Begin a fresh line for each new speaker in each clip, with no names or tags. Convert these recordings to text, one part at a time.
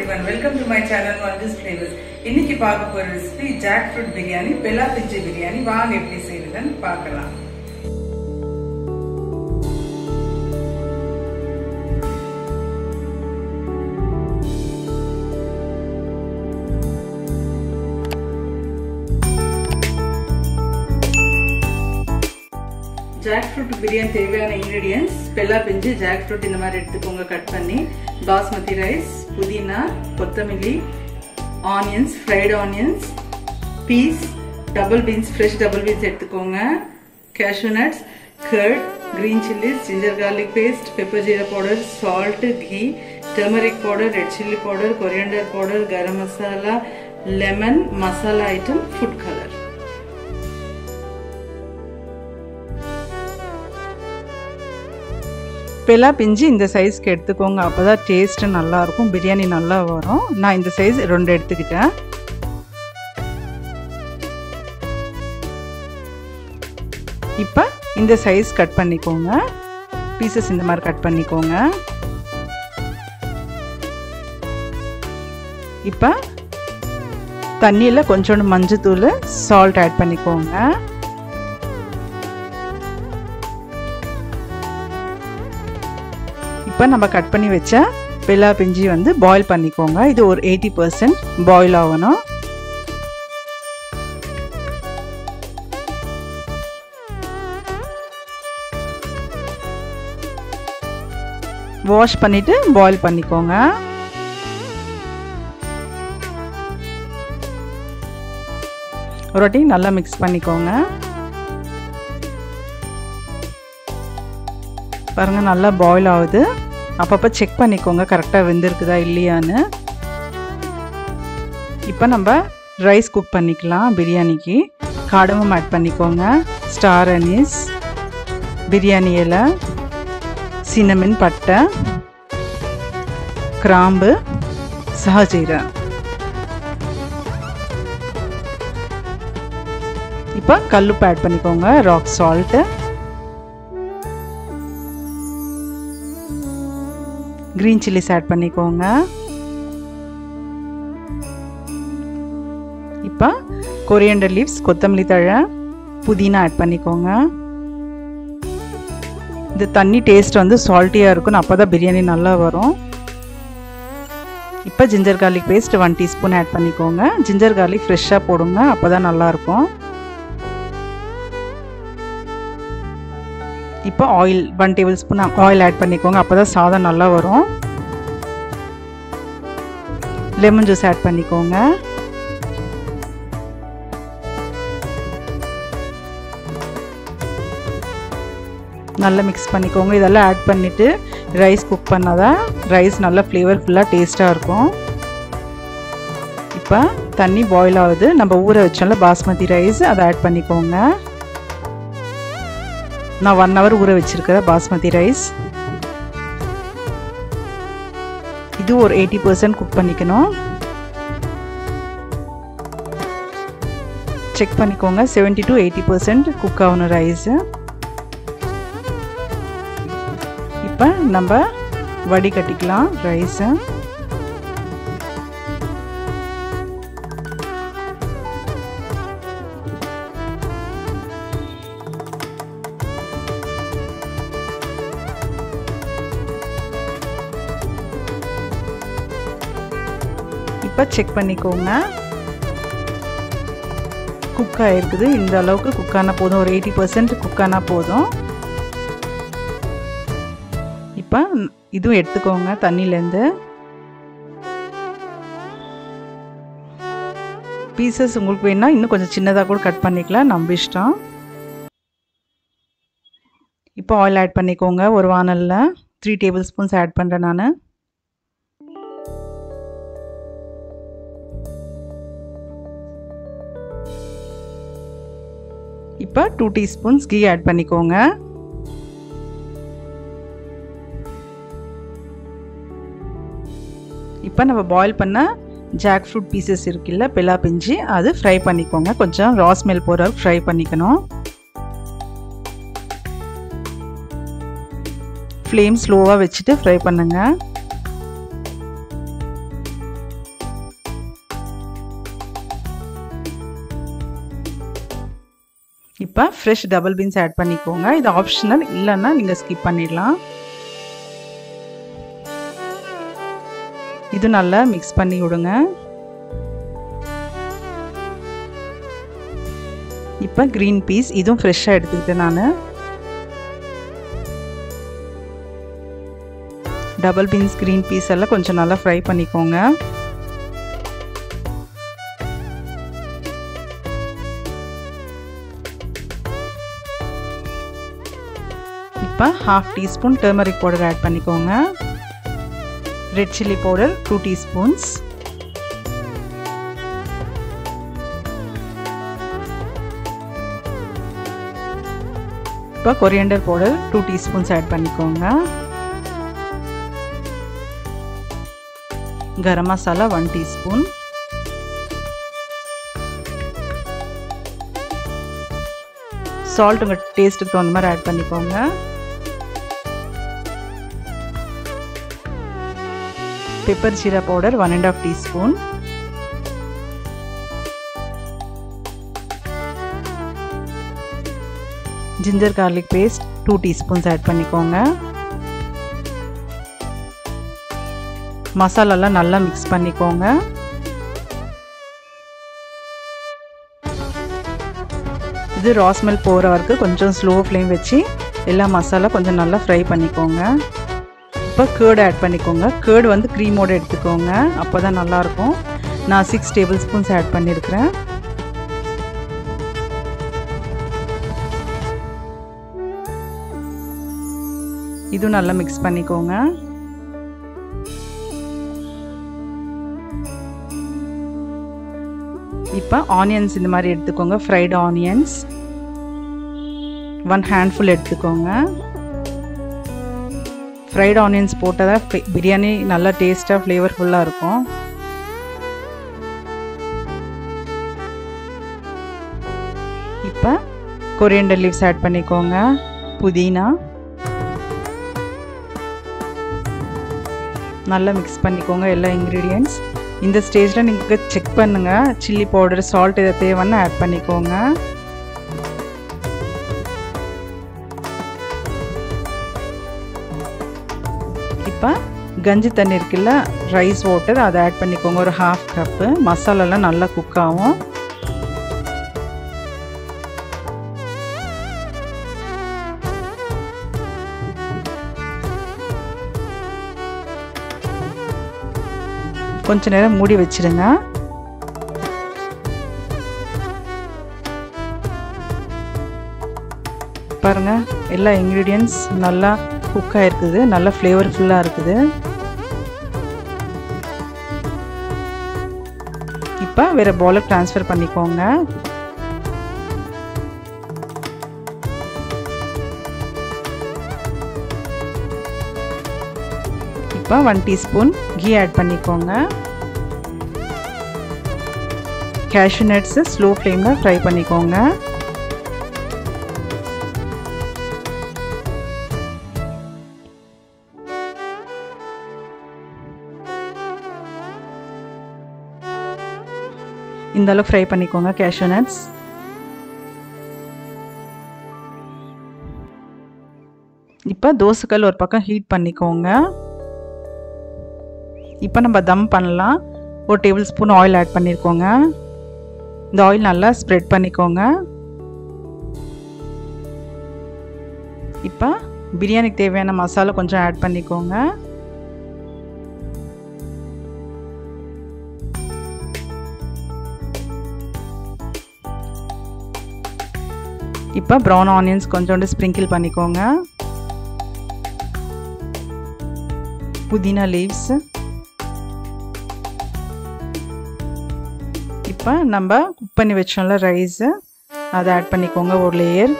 Everyone welcome to my channel multis flavours இன்னைக்கு பார்க்க போற ரெசிபி ஜாக் ஃப்ரூட் பிரியாணி பெல்லா பிஞ்சு பிரியாணி வாங்க எப்படி செய்யுதுன்னு பார்க்கலாம் ஜாக் ஃப்ரூட் பிரியாணி தேவையான இன்க்ரீடியன்ஸ் பெல்லா பிஞ்சு ஜாக் ஃப்ரூட் இந்த மாதிரி எடுத்துக்கோங்க கட் பண்ணி பாஸ்மதி ரைஸ் புதினா கொத்தமல்லி onions fried onions peas double beans fresh double beans எடுத்துக்கோங்க cashew nuts curd green chilies, ginger garlic paste, pepper jeera powder, salt, ghee, turmeric powder, red chili powder, coriander powder, garam masala, lemon, masala item, food color. பெலா பிஞ்சு இந்த சைஸ்க்கு எடுத்துக்கோங்க அப்போ தான் taste நல்லாயிருக்கும் பிரியாணி நல்லா வரும் நான் இந்த சைஸ் ரெண்டு எடுத்துக்கிட்டேன் இப்போ இந்த சைஸ் கட் பண்ணிக்கோங்க பீசஸ் இந்த மாதிரி கட் பண்ணிக்கோங்க இப்போ தண்ணியில் கொஞ்சோண்டு மஞ்சத்தூள் சால்ட் ஆட் பண்ணிக்கோங்க இப்போ நம்ம கட் பண்ணி வச்ச பெல்லா பிஞ்சி வந்து பாயில் பண்ணிக்கோங்க இது ஒரு எயிட்டி பர்சன்ட் பாயில் ஆகணும் வாஷ் பண்ணிவிட்டு பாயில் பண்ணிக்கோங்க ஒரு வாட்டி நல்லா மிக்ஸ் பண்ணிக்கோங்க பாருங்கள் நல்லா பாயில் ஆகுது அப்பப்போ செக் பண்ணிக்கோங்க கரெக்டாக வெந்திருக்குதா இல்லையான்னு இப்போ நம்ம ரைஸ் குக் பண்ணிக்கலாம் பிரியாணிக்கு காடமும் ஆட் பண்ணிக்கோங்க ஸ்டார் அனீஸ் பிரியாணி இலை சினமின் பட்டை கிராம்பு சஹஜீரா இப்போ கல்லுப்பு ஆட் பண்ணிக்கோங்க rock salt green chillies add பண்ணிக்கோங்க இப்போ கொரியண்டர் லீவ்ஸ் கொத்தமல்லி தழை புதினா ஆட் பண்ணிக்கோங்க இந்த தண்ணி டேஸ்ட் வந்து சால்ட்டியாக இருக்கும் அப்போ தான் பிரியாணி நல்லா வரும் இப்போ ginger garlic paste one teaspoon add பண்ணிக்கோங்க ஜிஞ்சர் கார்லிக் ஃப்ரெஷ்ஷாக போடுங்க அப்போ தான் நல்லாயிருக்கும் இப்போ oil one tablespoon oil add பண்ணிக்கோங்க அப்போ தான் சாதம் நல்லா வரும் லெமன் ஜூஸ் ஆட் பண்ணிக்கோங்க நல்லா மிக்ஸ் பண்ணிக்கோங்க இதெல்லாம் ஆட் பண்ணிவிட்டு ரைஸ் குக் பண்ணால் தான் ரைஸ் நல்லா ஃப்ளேவர்ஃபுல்லாக டேஸ்ட்டாக இருக்கும் இப்போ தண்ணி பாயில் ஆகுது நம்ம ஊற வச்சோம்ல பாஸ்மதி ரைஸ் அதை ஆட் பண்ணிக்கோங்க நான் ஒன் ஹவர் ஊற வச்சுருக்கிறேன் பாஸ்மதி ரைஸ் இது ஒரு எயிட்டி பர்சன்ட் குக் பண்ணிக்கணும் செக் பண்ணிக்கோங்க seventy to eighty percent cook ஆகணும் ரைஸு இப்போ நம்ம வடிகட்டிக்கலாம் ரைஸை இப்போ செக் பண்ணிக்கோங்க குக் ஆகிருக்குது இந்த அளவுக்கு குக் ஆனால் போதும் ஒரு எயிட்டி பர்சன்ட் குக் ஆனால் போதும் இப்போ இதுவும் எடுத்துக்கோங்க தண்ணியிலேருந்து பீசஸ் உங்களுக்கு வேணால் இன்னும் கொஞ்சம் சின்னதாக கூட கட் பண்ணிக்கலாம் நம்ம இஷ்டம் இப்போ ஆயில் ஆட் பண்ணிக்கோங்க ஒரு வானலில் த்ரீ டேபிள் ஸ்பூன்ஸ் ஆட் பண்ணுறேன் நான் இப்போ டூ டீஸ்பூன்ஸ் கீ ஆட் பண்ணிக்கோங்க இப்போ நம்ம பாயில் பண்ண ஜாக் ஃப்ரூட் பீசஸ் இருக்குல்ல பெல்லா பிஞ்சு அது ஃப்ரை பண்ணிக்கோங்க கொஞ்சம் ரா ஸ்மெல் போகிற வரைக்கும் ஃப்ரை பண்ணிக்கணும் ஃப்ளேம் ஸ்லோவாக வச்சுட்டு ஃப்ரை பண்ணுங்கள் இப்போ ஃப்ரெஷ் டபுள் பீன்ஸ் ஆட் பண்ணிக்கோங்க இது ஆப்ஷனல் இல்லைன்னா நீங்கள் ஸ்கிப் பண்ணிடலாம் இது நல்லா மிக்ஸ் பண்ணி விடுங்க இப்போ க்ரீன் பீஸ் இதுவும் ஃப்ரெஷ்ஷாக எடுத்துக்கிட்டேன் நான் டபுள் பீன்ஸ் க்ரீன் பீஸ் எல்லாம் கொஞ்சம் நல்லா ஃப்ரை பண்ணிக்கோங்க இப்போ half teaspoon turmeric powder add பண்ணிக்கோங்க red chilli powder two teaspoons இப்போ coriander powder two teaspoons add பண்ணிக்கோங்க garam masala one teaspoon salt உங்கள் டேஸ்ட்டுக்கு தகுந்த மாதிரி ஆட் பண்ணிக்கோங்க pepper jeera powder one and half teaspoon ginger garlic paste two teaspoons add பண்ணிக்கோங்க மசாலாலாம் நல்லா மிக்ஸ் பண்ணிக்கோங்க இது ராஸ்மெல் போகிற வரைக்கும் கொஞ்சம் ஸ்லோ ஃப்ளேம் வச்சு எல்லா மசாலா கொஞ்சம் நல்லா ஃப்ரை பண்ணிக்கோங்க இப்போ கேர்டு ஆட் பண்ணிக்கோங்க கேர்டு வந்து க்ரீமோடு எடுத்துக்கோங்க அப்போ தான் நல்லாயிருக்கும் நான் சிக்ஸ் டேபிள் ஸ்பூன்ஸ் ஆட் பண்ணியிருக்கிறேன் இதுவும் நல்லா மிக்ஸ் பண்ணிக்கோங்க இப்போ ஆனியன்ஸ் இந்த மாதிரி எடுத்துக்கோங்க ஃப்ரைடு ஆனியன்ஸ் ஒன் ஹேண்ட்ஃபுல் எடுத்துக்கோங்க ஃப்ரைடு ஆனியன்ஸ் போட்டால் தான் பிரியாணி நல்லா டேஸ்ட்டாக ஃப்ளேவர்ஃபுல்லாக இருக்கும் இப்போ கொரியண்டர் லீவ்ஸ் ஆட் பண்ணிக்கோங்க புதினா நல்லா மிக்ஸ் பண்ணிக்கோங்க எல்லா இன்க்ரீடியன்ட்ஸ் இந்த ஸ்டேஜில் நீங்கள் செக் பண்ணுங்கள் சில்லி பவுடர் சால்ட் இதை தேவைன்னு ஆட் பண்ணிக்கோங்க இப்போ கஞ்சி தண்ணி இருக்குல்ல ரைஸ் வாட்டர் அதை ஆட் பண்ணிக்கோங்க ஒரு ஹாஃப் கப்பு மசாலாலாம் நல்லா குக் ஆகும் கொஞ்ச நேரம் மூடி வச்சிருங்க பாருங்க எல்லா இன்க்ரீடியன்ஸ் நல்லா குக் ஆகிருக்குது நல்லா ஃப்ளேவர்ஃபுல்லாக இருக்குது இப்போ வேறு பவுலில் ட்ரான்ஸ்ஃபர் பண்ணிக்கோங்க இப்போ ஒன் டீஸ்பூன் கீ ஆட் பண்ணிக்கோங்க கேஷ்யூ நட்ஸு ஸ்லோ ஃப்ளேமில் ஃப்ரை பண்ணிக்கோங்க இந்த அளவுக்கு ஃப்ரை பண்ணிக்கோங்க கேஷ்யூ நட்ஸ் இப்போ தோசைக்கல் ஒரு பக்கம் ஹீட் பண்ணிக்கோங்க இப்போ நம்ம தம் பண்ணலாம் ஒரு டேபிள் ஸ்பூன் ஆயில் ஆட் பண்ணியிருக்கோங்க இந்த ஆயில் நல்லா ஸ்ப்ரெட் பண்ணிக்கோங்க இப்போ பிரியாணிக்கு தேவையான மசாலா கொஞ்சம் ஆட் பண்ணிக்கோங்க இப்போ ப்ரௌன் ஆனியன்ஸ் கொஞ்சோண்டு ஸ்ப்ரிங்கிள் பண்ணிக்கோங்க புதினா லீவ்ஸ் இப்போ நம்ம குக் பண்ணி வச்சோம்ல ரைஸு அதை ஆட் பண்ணிக்கோங்க ஒரு லேயர்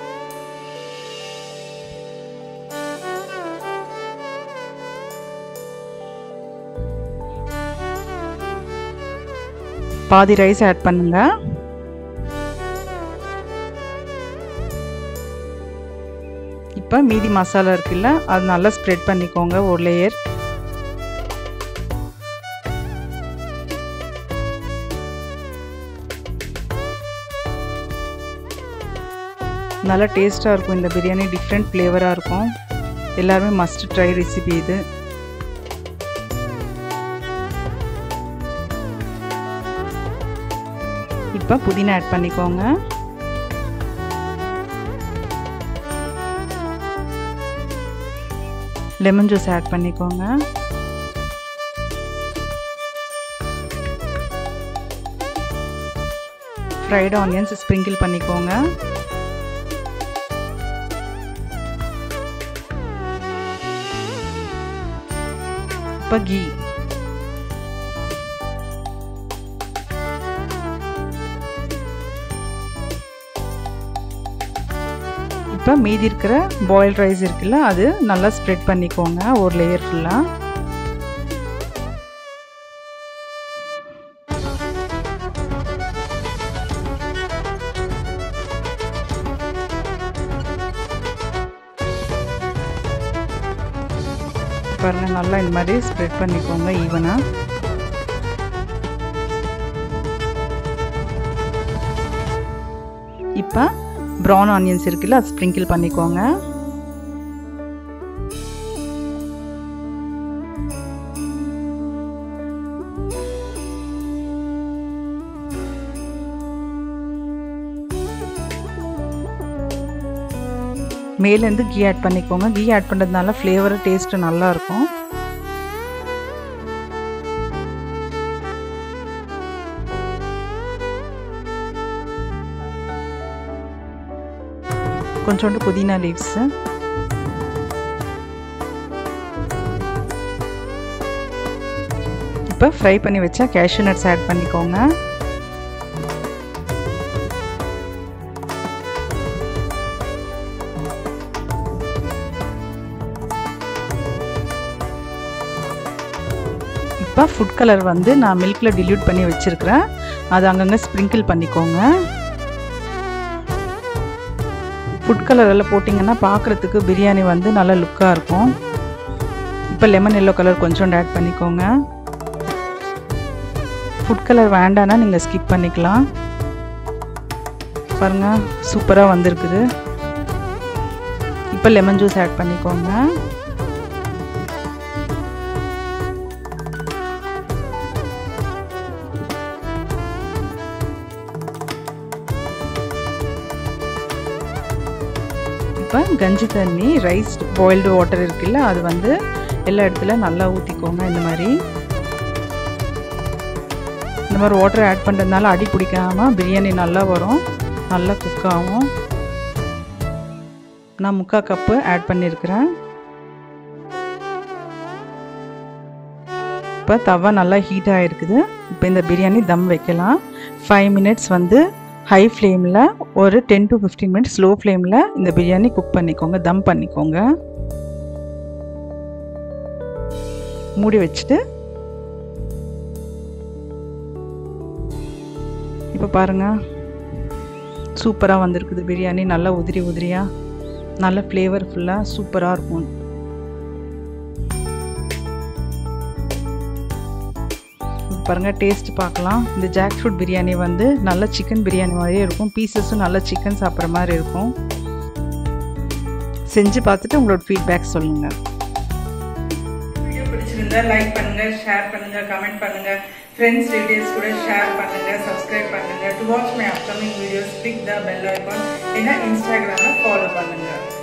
பாதி ரைஸ் ஆட் பண்ணுங்க இப்போ மீதி மசாலா இருக்குல்ல அது நல்லா ஸ்ப்ரெட் பண்ணிக்கோங்க ஒரு லேயர் நல்லா டேஸ்ட்டாக இருக்கும் இந்த பிரியாணி டிஃப்ரெண்ட் ஃப்ளேவராக இருக்கும் எல்லாருமே மஸ்ட் ட்ரை ரெசிபி இது இப்போ புதினா ஆட் பண்ணிக்கோங்க லெமன் ஜூஸ் ஆட் பண்ணிக்கோங்க ஃப்ரைட் ஆனியன்ஸ் ஸ்ப்ரிங்கிள் பண்ணிக்கோங்க இப்போ கீ இப்போ மீதி இருக்கிற பாயில் ரைஸ் இருக்குல்ல அது நல்லா ஸ்ப்ரெட் பண்ணிக்கோங்க ஒரு லேயர் ஃபுல்லாக பாருங்கள் நல்லா இந்த மாதிரி ஸ்ப்ரெட் பண்ணிக்கோங்க ஈவனாக இப்போ ப்ரௌன் ஆனியன்ஸ் இருக்குல்ல அது ஸ்ப்ரிங்கிள் பண்ணிக்கோங்க மேலேருந்து கீ ஆட் பண்ணிக்கோங்க கீ ஆட் பண்ணுறதுனால ஃப்ளேவர் டேஸ்ட்டு நல்லாயிருக்கும் கொஞ்சோண்டு புதினா லீவ்ஸு இப்போ ஃப்ரை பண்ணி வச்சா கேஷ்யூ நட்ஸ் ஆட் பண்ணிக்கோங்க இப்போ ஃபுட் கலர் வந்து நான் மில்கில் டில்யூட் பண்ணி வச்சுருக்கிறேன் அது அங்கங்கே ஸ்ப்ரிங்கிள் பண்ணிக்கோங்க ஃபுட் கலரில் போட்டிங்கன்னா பார்க்குறதுக்கு பிரியாணி வந்து நல்ல லுக்காக இருக்கும் இப்போ லெமன் எல்லோ கலர் கொஞ்சோண்டு ஆட் பண்ணிக்கோங்க ஃபுட் கலர் வேண்டான்னா நீங்கள் ஸ்கிப் பண்ணிக்கலாம் பாருங்கள் சூப்பராக வந்திருக்குது இப்போ லெமன் ஜூஸ் ஆட் பண்ணிக்கோங்க இப்போ கஞ்சி தண்ணி ரைஸ் பாயில்டு வாட்டர் இருக்குல்ல அது வந்து எல்லா இடத்துல நல்லா ஊற்றிக்கோங்க இந்த மாதிரி இந்த மாதிரி வாட்டர் ஆட் பண்ணுறதுனால அடி பிடிக்காமல் பிரியாணி நல்லா வரும் நல்லா குக் ஆகும் நான் முக்கால் கப்பு ஆட் பண்ணியிருக்கிறேன் இப்போ தவா நல்லா ஹீட் ஆகிருக்குது இப்போ இந்த பிரியாணி தம் வைக்கலாம் ஃபைவ் மினிட்ஸ் வந்து ஹை ஃப்ளேமில் ஒரு ten to fifteen minutes slow ஃப்ளேமில் இந்த பிரியாணி குக் பண்ணிக்கோங்க தம் பண்ணிக்கோங்க மூடி வச்சுட்டு இப்போ பாருங்கள் சூப்பராக வந்திருக்குது பிரியாணி நல்லா உதிரி உதிரியாக நல்ல ஃப்ளேவர்ஃபுல்லாக சூப்பராக இருக்கும் பாருங்கள் டேஸ்ட் பார்க்கலாம் இந்த ஜாக் ஃப்ரூட் பிரியாணி வந்து நல்ல சிக்கன் பிரியாணி மாதிரியே இருக்கும் பீசஸும் நல்ல சிக்கன் சாப்பிட்ற மாதிரி இருக்கும் செஞ்சு பார்த்துட்டு உங்களோட ஃபீட்பேக் சொல்லுங்கள் வீடியோ பிடிச்சிருந்தா லைக் பண்ணுங்க ஷேர் பண்ணுங்க கமெண்ட் பண்ணுங்க ஃப்ரெண்ட்ஸ் ரிலேட்டிவ்ஸ் கூட ஷேர் பண்ணுங்க சப்ஸ்கிரைப் பண்ணுங்க to watch my upcoming videos click the bell icon ஏன்னா இன்ஸ்டாகிராமில் ஃபாலோ பண்ணுங்க